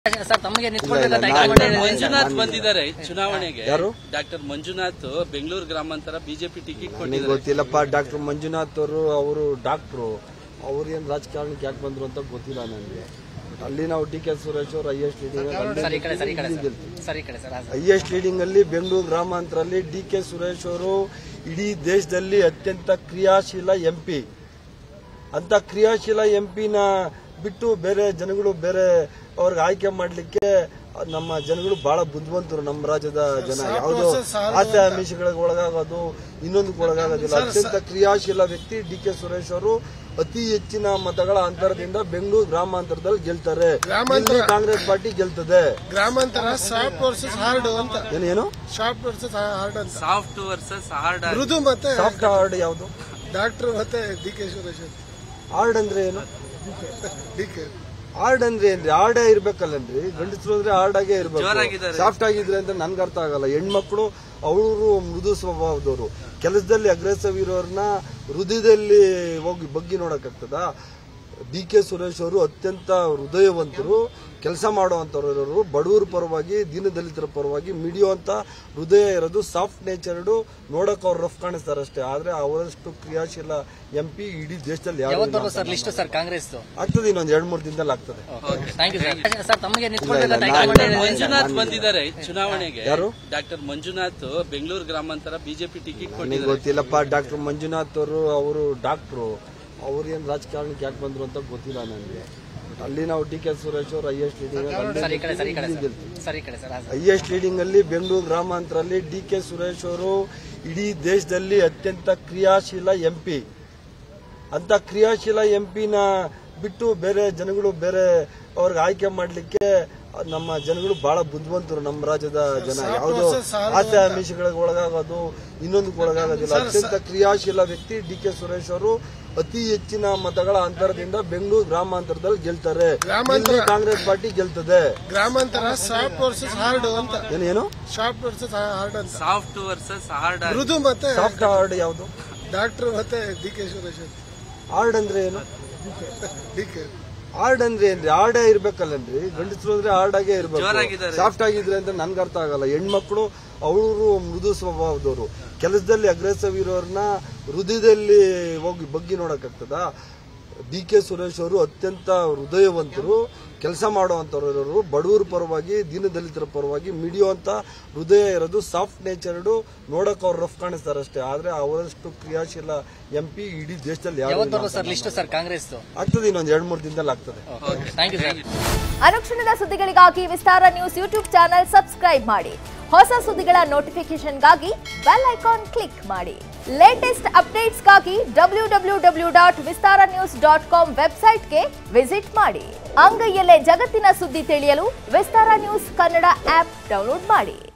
Sir ತಮಗೆ ಇಲ್ಲ, ಇಲ್ಲ, ನಾನು- ಮಂಜುನಾಥ್ ನಾನು- ಬಂದಿದ್ದಾರೆ ಚುನಾವಣೆಗೆ ಯಾರು? ಡಾಕ್ಟರ್ ಮಂಜುನಾಥ್ ಬೆಂಗಳೂರು ಗ್ರಾಮಾಂತರ ಬಿಜೆಪಿ ಟಿಕೆಟ್ ನನಗೆ ಕೊಟ್ಟಿದ್ದಾರೆ ಗೊತ್ತಿಲ್ಲಪ್ಪ ಡಾಕ್ಟರ್ ಮಂಜುನಾಥ್ ಅವರು ಅವರು ಡಾಕ್ಟ್ರು ಅವ್ರು ಏನ್ ರಾಜಕಾರಣಕ್ಕೆ ಯಾಕೆ ಬಂದ್ರು ಅಂತ ಗೊತ್ತಿಲ್ಲ ನನಗೆ ಅಲ್ಲಿ ನಾವು ಡಿ ಕೆ ಸುರೇಶ್ ಅವರು ಐ ಎಸ್ ಸರ್ ಈ ಕಡೆ ಸರ್ ಈ ಕಡೆ ಲೀಡಿಂಗ್ ಸರ್ ಸರ್ ಈ ಕಡೆ ಸರ್ ಐ ಎಸ್ ಲೀಡಿಂಗ್ ಅಲ್ಲಿ ಬೆಂಗಳೂರು ಗ್ರಾಮಾಂತರಲ್ಲಿ ಡಿ ಕೆ ಸುರೇಶ್ ಅವರು ಇಡೀ ದೇಶದಲ್ಲಿ ಅತ್ಯಂತ ಕ್ರಿಯಾಶೀಲ ಎಂಪಿ ಅಂತ ಕ್ರಿಯಾಶೀಲ ಎಂಪಿನ ಬಿಟ್ಟು ಬೇರೆ ಜನಗಳು ಬೇರೆ ಅವ್ರಿಗೆ ಆಯ್ಕೆ ಮಾಡ್ಲಿಕ್ಕೆ ನಮ್ಮ ಜನಗಳು ಬಹಳ ಬುದ್ಧಿವಂತರು ನಮ್ಮ ರಾಜ್ಯದ ಜನ ಯಾವುದೋ ಆಸೆ ಆಮಿಷಗಳಿಗೆ ಒಳಗಾಗೋದು ಇನ್ನೊಂದಕ್ಕೆ ಒಳಗಾಗೋದಿಲ್ಲ ಅತ್ಯಂತ ಕ್ರಿಯಾಶೀಲ ವ್ಯಕ್ತಿ ಡಿ ಕೆ ಸುರೇಶ್ ಅವರು ಅತಿ ಹೆಚ್ಚಿನ ಮತಗಳ ಅಂತರದಿಂದ ಬೆಂಗಳೂರು ಗ್ರಾಮಾಂತರದಲ್ಲಿ ಗೆಲ್ತಾರೆ ಇಲ್ಲಿ ಕಾಂಗ್ರೆಸ್ ಪಾರ್ಟಿ ಗೆಲ್ತದೆ ಗ್ರಾಮಾಂತರ ಸಾಫ್ಟ್ ವರ್ಸಸ್ ಹಾರ್ಡ್ ಅಂತ ಏನೇನು ಸಾಫ್ಟ್ ವರ್ಸಸ್ ಹಾರ್ಡ್ ಅಂತ ಸಾಫ್ಟ್ ವರ್ಸಸ್ ಹಾರ್ಡ್ ಮೃದು ಮತ್ತೆ ಸಾಫ್ಟ್ ಹಾರ್ಡ್ ಯಾವುದು ಡಾಕ್ಟರ್ ಮತ್ತೆ ಡಿ ಕೆ ಸುರೇಶ್ ಹಾರ್ಡ್ ಅಂದ್ರೆ ಏನು ಡಿ ಕೆ ಹಾರ್ಡ್ ಅಂದ್ರೆ ಏನ್ರಿ ಹಾರ್ಡೇ ಇರ್ಬೇಕಲ್ಲನ್ರಿ ಗಂಡಸರು ಅಂದ್ರೆ ಹಾರ್ಡ್ ಆಗೇ ಇರ್ಬೇಕು ಜೋರಾಗಿದ್ದಾರೆ. ಸಾಫ್ಟ್ ಆಗಿದ್ರೆ ಅಂತ ನನ್ಗೆ ಅರ್ಥ ಆಗಲ್ಲ ಹೆಣ್ಮಕ್ಳು ಅವರು ಮೃದು ಸ್ವಭಾವದವರು ಕೆಲಸದಲ್ಲಿ ಅಗ್ರೆಸಿವ್ ಇರೋರ್ನ ಹೃದಯದಲ್ಲಿ ಹೋಗಿ ಬಗ್ಗಿ ನೋಡಕ್ಕಾಗ್ತದ ಡಿ ಕೆ ಸುರೇಶ್ ಅವರು ಅತ್ಯಂತ ಹೃದಯವಂತರು ಕೆಲಸ ಮಾಡುವಂತವರು ಬಡವರ ಪರವಾಗಿ ದೀನದಲಿತರ ಪರವಾಗಿ ಮಿಡಿಯುವಂತ ಹೃದಯ ಇರೋದು ಸಾಫ್ಟ್ ನೇಚರ್ಡು ನೋಡಕ್ ಅವ್ರು ರಫ್ ಕಾಣಿಸ್ತಾರೆ ಅಷ್ಟೇ ಆದ್ರೆ ಅವರಷ್ಟು ಕ್ರಿಯಾಶೀಲ ಎಂ ಪಿ ಇಡೀ ದೇಶದಲ್ಲಿ ಯಾರು ಯಾವತ್ತು ಬರುವ ಸರ್ ಲಿಸ್ಟ್ ಸರ್ ಕಾಂಗ್ರೆಸ್ ಆಗ್ತದೆ ಇನ್ನೊಂದ್ ಎರಡ್ ಮೂರ್ ದಿನದಲ್ಲಿ ಆಗ್ತದೆ ಥ್ಯಾಂಕ್ ಯು ಸರ್ ಸರ್ ತಮಗೆ ಇಲ್ಲ, ನಾನು- ಮಂಜುನಾಥ್ ಬಂದಿದ್ದಾರೆ ಚುನಾವಣೆಗೆ ಯಾರು? ಡಾಕ್ಟರ್ ಮಂಜುನಾಥ್ ಬೆಂಗಳೂರು ಗ್ರಾಮಾಂತರ ಬಿಜೆಪಿ ಟಿಕೆಟ್ ನನಗೆ ಕೊಟ್ಟಿದ್ದಾರೆ ಗೊತ್ತಿಲ್ಲಪ್ಪ ಡಾಕ್ಟರ್ ಮಂಜುನಾಥ್ ಅವರು ಅವರು ಡಾಕ್ಟ್ರು ಅವ್ರು ಏನ್ ರಾಜಕಾರಣಕ್ಕೆ ಯಾಕೆ ಬಂದ್ರು ಅಂತ ಗೊತ್ತಿಲ್ಲ ನನಗೆ ಅಲ್ಲಿ ನಾವು ಡಿ ಕೆ ಸುರೇಶ್ ಅವರು ಐ ಎಸ್ ಸರ್ ಈ ಕಡೆ ಸರ್ ಈ ಕಡೆ ಲೀಡಿಂಗ್ ಸರ್ ಸರ್ ಈ ಕಡೆ ಸರ್ ಐ ಎಸ್ ಲೀಡಿಂಗ್ ಅಲ್ಲಿ ಬೆಂಗಳೂರು ಗ್ರಾಮಾಂತರಲ್ಲಿ ಡಿ ಕೆ ಸುರೇಶ್ ಅವರು ಇಡೀ ದೇಶದಲ್ಲಿ ಅತ್ಯಂತ ಕ್ರಿಯಾಶೀಲ ಎಂಪಿ ಅಂತ ಕ್ರಿಯಾಶೀಲ ಎಂಪಿನ ಬಿಟ್ಟು ಬೇರೆ ಜನಗಳು ಬೇರೆ ಅವ್ರಿಗೆ ಆಯ್ಕೆ ಮಾಡ್ಲಿಕ್ಕೆ ನಮ್ಮ ಜನಗಳು ಬಹಳ ಬುದ್ಧಿವಂತರು ನಮ್ಮ ರಾಜ್ಯದ ಜನ ಯಾವುದೋ ಆಸೆ ಆಮಿಷಗಳಿಗೆ ಒಳಗಾಗೋದು ಇನ್ನೊಂದಕ್ಕೆ ಒಳಗಾಗೋದಿಲ್ಲ ಅತ್ಯಂತ ಕ್ರಿಯಾಶೀಲ ವ್ಯಕ್ತಿ ಡಿ ಕೆ ಸುರೇಶ್ ಅವರು ಅತಿ ಹೆಚ್ಚಿನ ಮತಗಳ ಅಂತರದಿಂದ ಬೆಂಗಳೂರು ಗ್ರಾಮಾಂತರದಲ್ಲಿ ಗೆಲ್ತಾರೆ ಇಲ್ಲಿ ಕಾಂಗ್ರೆಸ್ ಪಾರ್ಟಿ ಗೆಲ್ತದೆ ಗ್ರಾಮಾಂತರ ಸಾಫ್ಟ್ ವರ್ಸಸ್ ಹಾರ್ಡ್ ಅಂತ ಏನೇನು ಸಾಫ್ಟ್ ವರ್ಸಸ್ ಹಾರ್ಡ್ ಅಂತ ಸಾಫ್ಟ್ ವರ್ಸಸ್ ಹಾರ್ಡ್ ಮೃದು ಮತ್ತೆ ಸಾಫ್ಟ್ ಹಾರ್ಡ್ ಯಾವುದು ಡಾಕ್ಟರ್ ಮತ್ತೆ ಡಿ ಕೆ ಸುರೇಶ್ ಹಾರ್ಡ್ ಅಂದ್ರೆ ಏನು ಡಿ ಕೆ ಹಾರ್ಡ್ ಅಂದ್ರೆ ಏನ್ರಿ ಹಾರ್ಡೇ ಇರ್ಬೇಕಲ್ಲನ್ರಿ ಗಂಡಸರು ಅಂದ್ರೆ ಹಾರ್ಡ್ ಆಗೇ ಇರ್ಬೇಕು ಜೋರಾಗಿದ್ದಾರೆ. ಸಾಫ್ಟ್ ಆಗಿದ್ರೆ ಅಂತ ನನ್ಗೆ ಅರ್ಥ ಆಗಲ್ಲ ಹೆಣ್ಮಕ್ಳು ಅವರು ಮೃದು ಸ್ವಭಾವದವರು ಕೆಲಸದಲ್ಲಿ ಅಗ್ರೆಸಿವ್ ಇರೋರ್ನ ಹೃದಯದಲ್ಲಿ ಹೋಗಿ ಬಗ್ಗಿ ನೋಡಕ್ಕಾಗ್ತದ ಡಿ ಕೆ ಸುರೇಶ್ ಅವರು ಅತ್ಯಂತ ಹೃದಯವಂತರು ಕೆಲಸ ಮಾಡುವಂತವರು ಬಡವರ ಪರವಾಗಿ ದೀನದಲಿತರ ಪರವಾಗಿ ಮಿಡಿಯುವಂತ ಹೃದಯ ಇರೋದು ಸಾಫ್ಟ್ ನೇಚರ್ಡು ನೋಡಕ್ ಅವ್ರು ರಫ್ ಕಾಣಿಸ್ತಾರೆ ಅಷ್ಟೇ ಆದ್ರೆ ಅವರಷ್ಟು ಕ್ರಿಯಾಶೀಲ ಎಂ ಪಿ ಇಡೀ ದೇಶದಲ್ಲಿ ಯಾರು ಯಾವತ್ತು ಬರುವ ಸರ್ ಲಿಸ್ಟ್ ಸರ್ ಕಾಂಗ್ರೆಸ್ ಆಗ್ತದೆ ಇನ್ನೊಂದ್ ಎರಡ್ ಮೂರ್ ದಿನದಲ್ಲಿ ಆಗ್ತದೆ ಥ್ಯಾಂಕ್ ಯು ಸರ್ ಅನುಕ್ಷಣದ ಸುದ್ದಿಗಳಿಗಾಗಿ Vistara news YouTube channel subscribe ಮಾಡಿ ಹೊಸ ಸುದ್ದಿಗಳ ನೋಟಿಫಿಕೇಶನ್ಗಾಗಿ ಬೆಲ್ ಐಕಾನ್ ಕ್ಲಿಕ್ ಮಾಡಿ ಲೇಟೆಸ್ಟ್ ಅಪ್ಡೇಟ್ಸ್ಗಾಗಿ W W W dot Vistara news dot com ವೆಬ್ಸೈಟ್ಗೆ ವಿಸಿಟ್ ಮಾಡಿ ಅಂಗೈಯಲ್ಲೇ ಜಗತ್ತಿನ ಸುದ್ದಿ ತಿಳಿಯಲು Vistara news Kannada app download ಮಾಡಿ